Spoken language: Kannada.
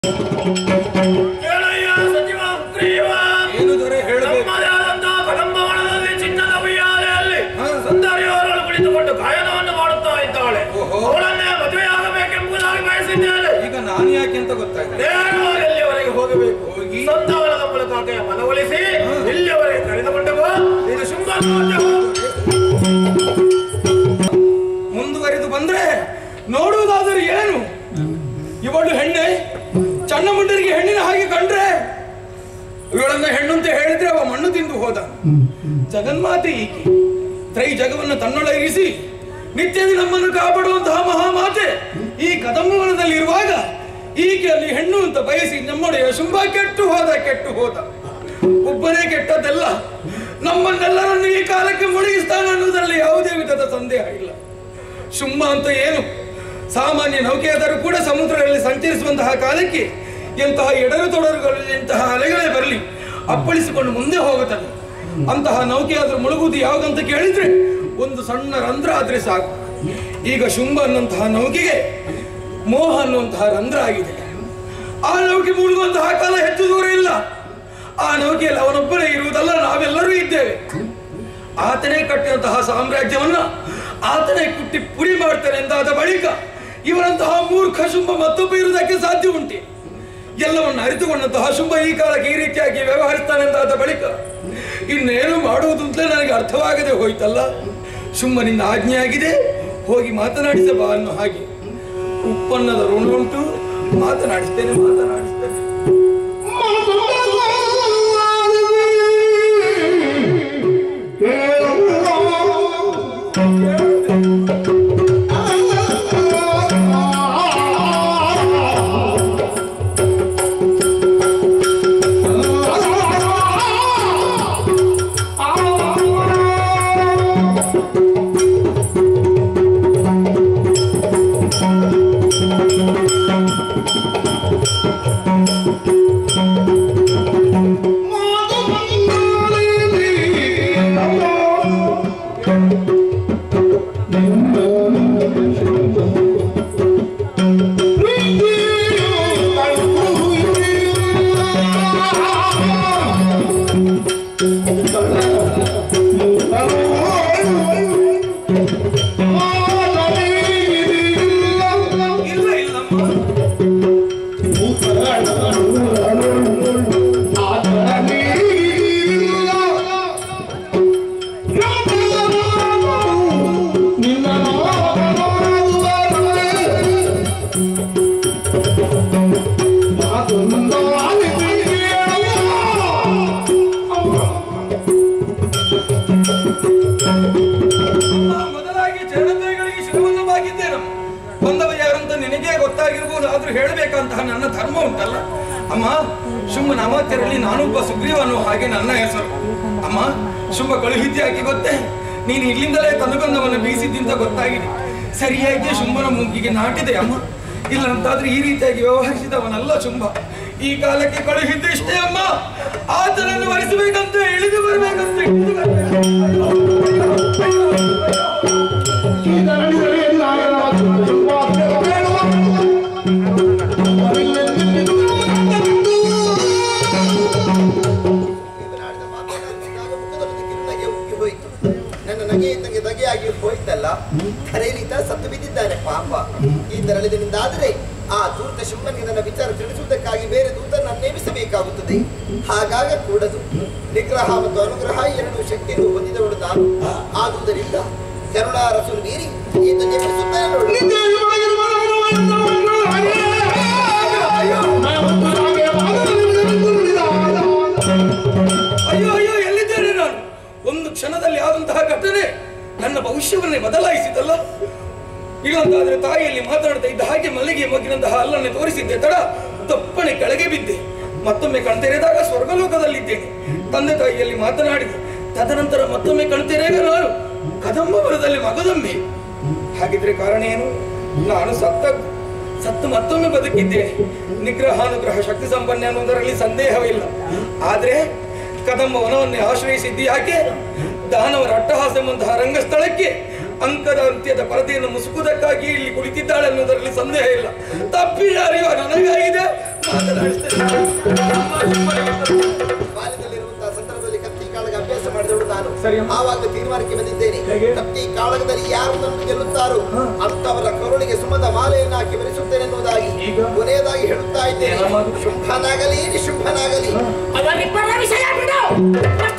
ಕೇಳಯ್ಯ ಸಚಿವ ಸುಗ್ರೀವ ಏನು ದೊರೆ ಹೇಳಬೇಕು ನಮ್ಮದೇ ಆದಂತಹ ಕದಂಬವನದಲ್ಲಿ ಚಿನ್ನದ ಉಯ್ಯಾಲೆಯಲ್ಲಿ ಹಾ. ಸುಂದರಿಯವರಳು ಕುಳಿತುಕೊಂಡು ಗಾಯನವನ್ನು ಮಾಡುತ್ತಾ ಇದ್ದಾಳೆ ಓಹೋ. ಅವಳನ್ನೇ ಮದುವೆಯಾಗಬೇಕೆಂಬುದಾಗಿ ಬಯಸಿದ್ದೇನೆ ಈಗ ನಾನು ಯಾಕೆ ಅಂತ ಗೊತ್ತಾಯ್ತು ನೇರವಾಗಿ ಎಲ್ಲಿವರೆಗೆ ಹೋಗಬೇಕು ಹೋಗಿ? ಸಂತಾನದ ಮೂಲಕ ಆಕೆಯ ಮನವೊಲಿಸಿ ಇಲ್ಲಿಯವರೆಗೆ ಕರೆದುಕೊಂಡು ಬಾ ಇದು ಶುಂಭ ಮುಂದುವರೆದು ಬಂದ್ರೆ ನೋಡುವುದಾದರೂ ಏನು ಇವಳು ಹೆಣ್ಣೆ ಚನ್ನ ಮುಂಡರಿಗೆ ಹೆಣ್ಣಿನ ಹಾಗೆ ಕಂಡ್ರೆ ಇವಳನ್ನ ಹೆಣ್ಣು ಅಂತ ಹೇಳಿದ್ರೆ ಅವ ಮಣ್ಣು ತಿಂದು ಹೋದ ಜಗನ್ಮಾತೆ ಈಕೆ ತ್ರೈ ಜಗವನ್ನು ತನ್ನೊಳಗಿರಿಸಿ ನಿತ್ಯದಿ ನಮ್ಮನ್ನು ಕಾಪಾಡುವಂತಹ ಮಹಾಮಾತೆ ಈ ಕದಂಬವನದಲ್ಲಿ ಇರುವಾಗ ಈಕೆ ಅಲ್ಲಿ ಹೆಣ್ಣು ಅಂತ ಬಯಸಿ ನಮ್ಮೊಡೆಯ ಶುಂಭ ಕೆಟ್ಟು ಹೋದ ಕೆಟ್ಟು ಹೋದ ಒಬ್ಬನೇ ಕೆಟ್ಟದ್ದಲ್ಲ ನಮ್ಮನ್ನೆಲ್ಲರನ್ನು ಈ ಕಾಲಕ್ಕೆ ಮುಳುಗಿಸ್ತಾನೆ ಅನ್ನೋದರಲ್ಲಿ ಯಾವುದೇ ವಿಧದ ಸಂದೇಹ ಇಲ್ಲ ಶುಂಭ ಅಂತ ಏನು ಸಾಮಾನ್ಯ ನೌಕೆಯಾದರೂ ಕೂಡ ಸಮುದ್ರದಲ್ಲಿ ಸಂಚರಿಸುವಂತಹ ಕಾಲಕ್ಕೆ ಎಂತಹ ಎಡರು ತೊಡರುಗಳಲ್ಲಿ ಎಂತಹ ಅಲೆಗಳೇ ಬರಲಿ ಅಪ್ಪಳಿಸಿಕೊಂಡು ಮುಂದೆ ಹೋಗುತ್ತದೆ ಅಂತಹ ನೌಕೆಯಾದರೂ ಮುಳುಗುವುದು ಯಾವುದಂತ ಕೇಳಿದ್ರೆ ಒಂದು ಸಣ್ಣ ರಂಧ್ರ ಆದ್ರೆ ಸಾಕು ಈಗ ಶುಂಭ ಅನ್ನುವಂತಹ ನೌಕೆಗೆ ಮೋಹ ಅನ್ನುವಂತಹ ರಂಧ್ರ ಆಗಿದೆ ಆ ನೌಕೆ ಮುಳುಗುವಂತಹ ಕಾಲ ಹೆಚ್ಚು ದೂರ ಇಲ್ಲ ಆ ನೌಕೆಯಲ್ಲಿ ಅವನೊಬ್ಬನೇ ಇರುವುದಲ್ಲ ನಾವೆಲ್ಲರೂ ಇದ್ದೇವೆ ಆತನೇ ಕಟ್ಟಿದಂತಹ ಸಾಮ್ರಾಜ್ಯವನ್ನ ಆತನೇ ಕುಟ್ಟಿ ಪುಡಿ ಮಾಡ್ತಾನೆ ಎಂದಾದ ಬಳಿಕ ಇವರಂತಹ ಮೂರ್ಖ ಶುಂಭ ಮತ್ತೊಬ್ಬ ಇರುವುದಕ್ಕೆ ಸಾಧ್ಯ ಉಂಟೆ ಎಲ್ಲವನ್ನು ಅರಿತುಕೊಂಡಂತಹ ಶುಂಭ ಈ ಕಾಲಕ್ಕೆ ಈ ರೀತಿಯಾಗಿ ವ್ಯವಹರಿಸ್ತಾನೆ ಎಂದಾದ ಬಳಿಕ ಇನ್ನೇನು ಮಾಡುವುದು ಅಂತಲೇ ನನಗೆ ಅರ್ಥವಾಗದೆ ಹೋಯ್ತಲ್ಲ ಶುಂಭನಿಂದ ಆಜ್ಞೆಯಾಗಿದೆ ಹೋಗಿ ಮಾತನಾಡಿಸಬಾ ಅನ್ನೋ ಹಾಗೆ ಉತ್ಪನ್ನದ ಋಣ ಉಂಟು ಮಾತನಾಡಿಸ್ತೇನೆ ಮಾತನಾಡಿಸ್ತೇನೆ ಇಲ್ಲ ಇಲ್ಲಮ್ಮ ನಾನು ಮೊದಲಾಗಿ ಚರಣದ್ವಯಗಳಿಗೆ ಶಿರವನ್ನು ಬಾಗಿದ್ದೇನಮ್ಮ ಬಂದವ ಯಾರಂತ ನಿನಗೇ ಗೊತ್ತಾಗಿರ್ಬೋದು ಆದ್ರೂ ಹೇಳಬೇಕಂತಹ ನನ್ನ ಧರ್ಮ ಉಂಟಲ್ಲ ಅಮ್ಮ ಶುಂಭನ ಅಮಾತ್ಯರಲ್ಲಿ ನಾನೊಬ್ಬ ಸುಗ್ರೀವ ಅನ್ನೋ ಹಾಗೆ ನನ್ನ ಹೆಸರು ಅಮ್ಮ ಶುಂಭ ಕಳುಹಿದ್ಯಾಕಿ ಗೊತ್ತೇ ನೀನು ಇಲ್ಲಿಂದಲೇ ತನುಗಂಧವನ್ನು ಬೀಸಿದ್ದಿಂತ ಗೊತ್ತಾಗಿದೆ ಸರಿಯಾಗಿ ಶುಂಭನ ಮೂಗಿಗೆ ನಾಟಿದೆ ಅಮ್ಮ ಇಲ್ಲ ಅಂತಾದ್ರೆ ಈ ರೀತಿಯಾಗಿ ವ್ಯವಹರಿಸಿದವನಲ್ಲ ಶುಂಭ ಈ ಕಾಲಕ್ಕೆ ಕಳುಹಿದ್ದಿಷ್ಟೇ ಅಮ್ಮ ಆತನನ್ನು ವರಿಸಬೇಕಂತ ಇಳಿದು ಬರ್ಬೇಕಂತ ಇಳಿದು ಬರ್ಬೇಕು ಮಾತನಾಡಿದ ಮಾತನಾಡಿದಾಗ ಮುಖದಲ್ಲಿ ನಗೆ ಉಕ್ಕಿ ಹೋಯಿತು ನನ್ನ ನಗೆ ಇದ್ದಂಗೆ ನಗೆಯಾಗಿ ಹೋಯ್ತಲ್ಲ ಕರೆಯಲಿತ ಸತ್ತು ಬಿದ್ದಿದ್ದಾನೆ ಪಾಪ ಈ ತರಳಿದನಿಂದಾದರೆ ಆ ದೂತ ಶಿವನಿಗೆ ನನ್ನ ವಿಚಾರ ತಿಳಿಸುವುದಕ್ಕಾಗಿ ಬೇರೆ ದೂತನ್ನ ನೇಮಿಸಬೇಕಾಗುತ್ತದೆ ಹಾಗಾಗ ಕೂಡದು ನಿಗ್ರಹ ಮತ್ತು ಅನುಗ್ರಹ ಎರಡು ಶಕ್ತಿಯನ್ನು ಹೊಂದಿದವಳು ನಾನು ಆದುದರಿಂದ ಕರುಣಾರಸು ಮೀರಿ ಎಂದು ನೇಮಿಸುತ್ತೇನೆ ನೋಡು. ಅಯ್ಯೋ ಅಯ್ಯೋ ಎಲ್ಲಿದ್ದೇನೆ ನಾನು ಒಂದು ಕ್ಷಣದಲ್ಲಿ ಆದಂತಹ ಘಟನೆ ನನ್ನ ಭವಿಷ್ಯವನ್ನೇ ಬದಲಾಯಿಸಿತಲ್ಲ ಇಲ್ಲಂತಾದ್ರೆ ತಾಯಿಯಲ್ಲಿ ಮಾತನಾಡ್ತಾ ಇದ್ದ ಹಾಗೆ ಮಲ್ಲಿಗೆ ಮಗಿನಂತಹ ಅಲ್ಲನ್ನೇ ತೋರಿಸಿದ್ದೆ ತಡ ತಪ್ಪನೆ ಕೆಳಗೆ ಬಿದ್ದೆ ಮತ್ತೊಮ್ಮೆ ಕಣ್ತೆರೆದಾಗ ಸ್ವರ್ಗಲೋಕದಲ್ಲಿದ್ದೇನೆ ತಂದೆ ತಾಯಿಯಲ್ಲಿ ಮಾತನಾಡಿದೆ ತದನಂತರ ಮತ್ತೊಮ್ಮೆ ಕಣ್ತೆರೆಗ ನಾನು ಕದಂಬವರದಲ್ಲಿ ಮಗದೊಮ್ಮೆ ಹಾಗಿದ್ರೆ ಕಾರಣ ಏನು ನಾನು ಸತ್ತ ಸತ್ತು ಮತ್ತೊಮ್ಮೆ ಬದುಕಿದ್ದೇನೆ ನಿಗ್ರಹಾನುಗ್ರಹ ಶಕ್ತಿ ಸಂಪನ್ನ ಅನ್ನೋದರಲ್ಲಿ ಸಂದೇಹವಿಲ್ಲ ಆದ್ರೆ ಕದಂಬ ವನವನ್ನೇ ಆಶ್ರಯಿಸಿದ್ದು ಯಾಕೆ ದಾನವರ ಅಟ್ಟಹಾಸ ಎಂಬಂತಹ ರಂಗಸ್ಥಳಕ್ಕೆ ಅಂಕದ ಅಂತ್ಯದ ಪರದೆಯನ್ನು ಮುಸುಕುವುದಕ್ಕಾಗಿ ಇಲ್ಲಿ ಕುಳಿತಿದ್ದಾಳೆ ಅನ್ನೋದರಲ್ಲಿ ಸಂದೇಹ ಇಲ್ಲ ತಪ್ಪಿದ ಅರಿವು ನನಗಾಗಿದೆ ಮಾತನಾಡಿಸ್ತೇನೆ ಬಾಲ್ಯದಲ್ಲಿರುವಂತಹ ಸಂದರ್ಭದಲ್ಲಿ ಕತ್ತಿ ಕಾಳಗ ಅಭ್ಯಾಸ ಮಾಡಿದವಳು ನಾನು ಸರಿ ಅಮ್ಮ. ಆವಾಗ ತೀರ್ಮಾನಕ್ಕೆ ಬಂದಿದ್ದೇನೆ ಹೇಗೆ? ಕತ್ತಿ ಕಾಳಗದಲ್ಲಿ ಯಾರು ನನ್ನನ್ನು ಗೆಲ್ಲುತ್ತಾರೋ ಅಂತವರ ಕರುಳಿಗೆ ಸುಮದ ಮಾಲೆಯನ್ನು ಹಾಕಿ ಬೆರೆಸುತ್ತೇನೆ ಎನ್ನುವುದಾಗಿ ಈಗ? ಕೊನೆಯದಾಗಿ ಹೇಳುತ್ತಾ ಇದ್ದೇನೆ ಏನಮ್ಮ ಅದು? ಶುಂಭನಾಗಲಿ ನಿಶುಂಭನಾಗಲಿ ಅವರಿಬ್ಬರ ವಿಷಯ ಬಿಡು